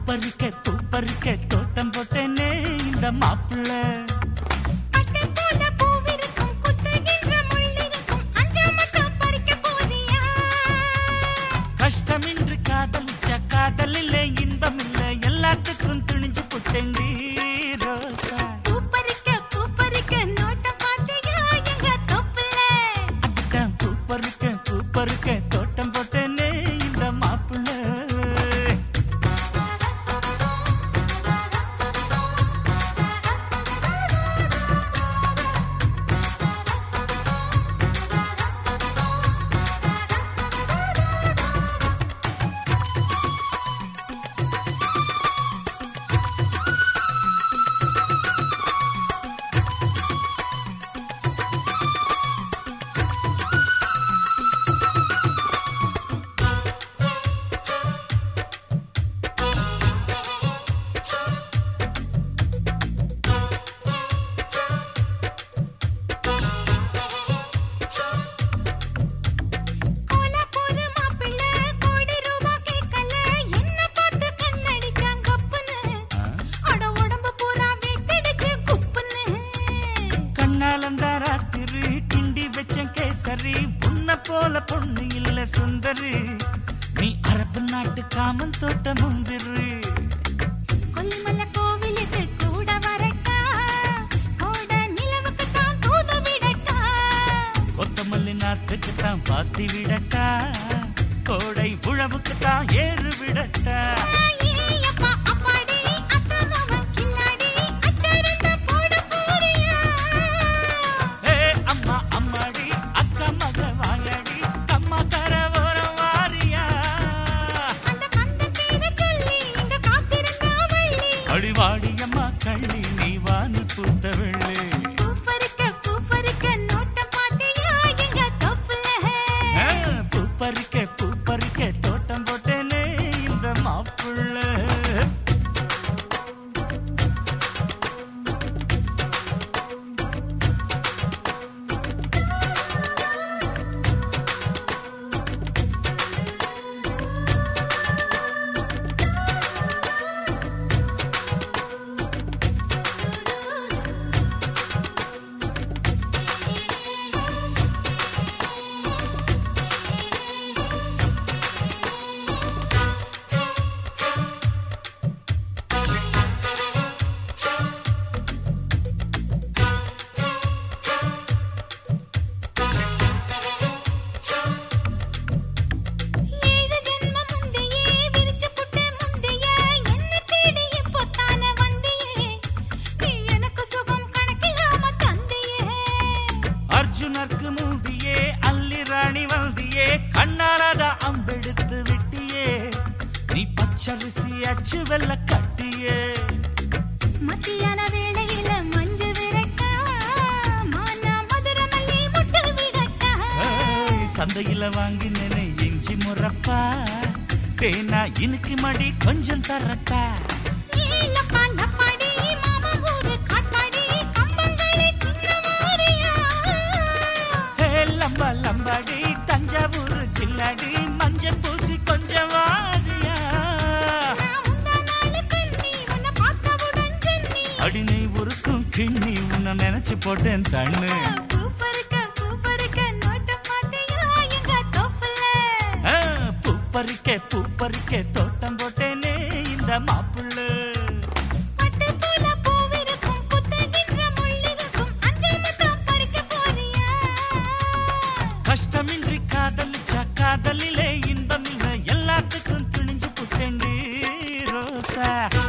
பூப்பறிக்க பூப்பறிக்க தோட்டம் போட்டேனே இந்த மாப்பிள்ள பட்டு போல பூவிருக்கும் குத்துகின்ற முள்ளிருக்கும் அஞ்சாமத்தான் பறிக்க போறியா கஷ்டமின்றி காதலிச்ச காதலில்லை இன்பமில்லை எல்லாத்துக்கும் துணிஞ்சு புட்டேண்டி ரோசா பூ பறிக்க பூ பறிக்க நோட்டம் பாத்தியா எங்க தோப்புல அதான் பூப்பறிக்க பூப்பறிக்க தோட்டம் போட்டேனே இந்த மாப்பிள்ள கோலாப்பூர் மாப்பிள்ளை கோடி ரூபா கேக்கல என்ன பார்த்து கண்ணடிச்சான் கப்புன்னு அட உடம்பு பூரா வேத்திடுச்சு குப்புன்னு கண்ணாலந்தா ராத்திரி கிண்டி வச்ச கேசரி உன்ன போல பொண்ணு இல்ல சுந்தரி நீ அரபு நாட்டு காமன் தோட்ட முந்திரு கொல்லிமலை கோவிலுக்கு கூட வரட்டா கோட நிலவுக்கு தான் தூத விடட்டா கொத்தமல்லி நாட்டுக்கு தான் பாத்தி விடட்டா கோடை உழவுக்கு தான் ஏறு விடட்டா ஏயப்பா அப்பாடி அத்தமாவன் கில்லாடி அச்சாரத்தை போட போறியா ஏ அம்மா அம்மாடி அக்கா மக வாயாடி அம்மா கர ஓரம் வாரியா அந்த கந்த பேரை சொல்லி இங்க காத்திருந்தா வள்ளி அடிவாடி அம்மா கள்ளி நீ வானி பூத்த வெள்ளி பூ பறிக்க பூ பறிக்க நோட்டம் பாத்தியா எங்க தோப்புல ஆ, பூ பறிக்க பூ பறிக்க தோட்டம் போட்டேனே இந்த மாப்புள்ள ஏழு ஜென்மம் முந்தையே விரிச்சு புட்ட முந்தைய என்ன தேடி இப்போ தானே வந்தியே நீ எனக்கு சுகம் கணக்கில்லாம தந்தியே அர்ஜுனருக்கு மூடியே அல்லி ராணி வந்தியே கண்ணாராத அம்பெடுத்து விட்டியே நீ பச்சரிசி அச்சு வெள்ள கட்டியே மத்தியான வேளையில மஞ்சு விரட்டா மானா மதுர மல்லி முட்டு விடட்டா ஏய், சந்தையில வாங்கினேனே இஞ்சி முறப்பா தேனா இனுக்கு மடி கொஞ்சம் தரட்டா ஏலப்பா நப்பாடி மாமா ஊரு காட்பாடி கம்பங்களே சின்ன மாரியா ஹே லம்பா லம்பாடி தஞ்சாவூர் ஜில்லாடி மஞ்சள் பூசி கொஞ்சம் வாரியா நான் முந்தா நாளு கண்ணி உன்னை பார்த்தவுடன் சென்னி அடினை உருக்கும் கிண்ணி உன்னை நினைச்சு போட்டேன் தண்ணு பூ பறிக்க பூ பறிக்க நோட்ட பாத்தியா எங்க தோப்புல ஆ, பூ பறிக்க பூ பறிக்க தோட்டம் போட்டேனே இந்த மாப்புள்ள பட்டு போல பூவிருக்கும் குத்துகின்ற முள்ளிருக்கும் அஞ்சாமத்தான் பறிக்க போறியா கஷ்டமின்றி காதலிச்சா காதலிலே இன்பமில்லை எல்லாத்துக்கும் துணிஞ்சு புட்டேண்டி ரோசா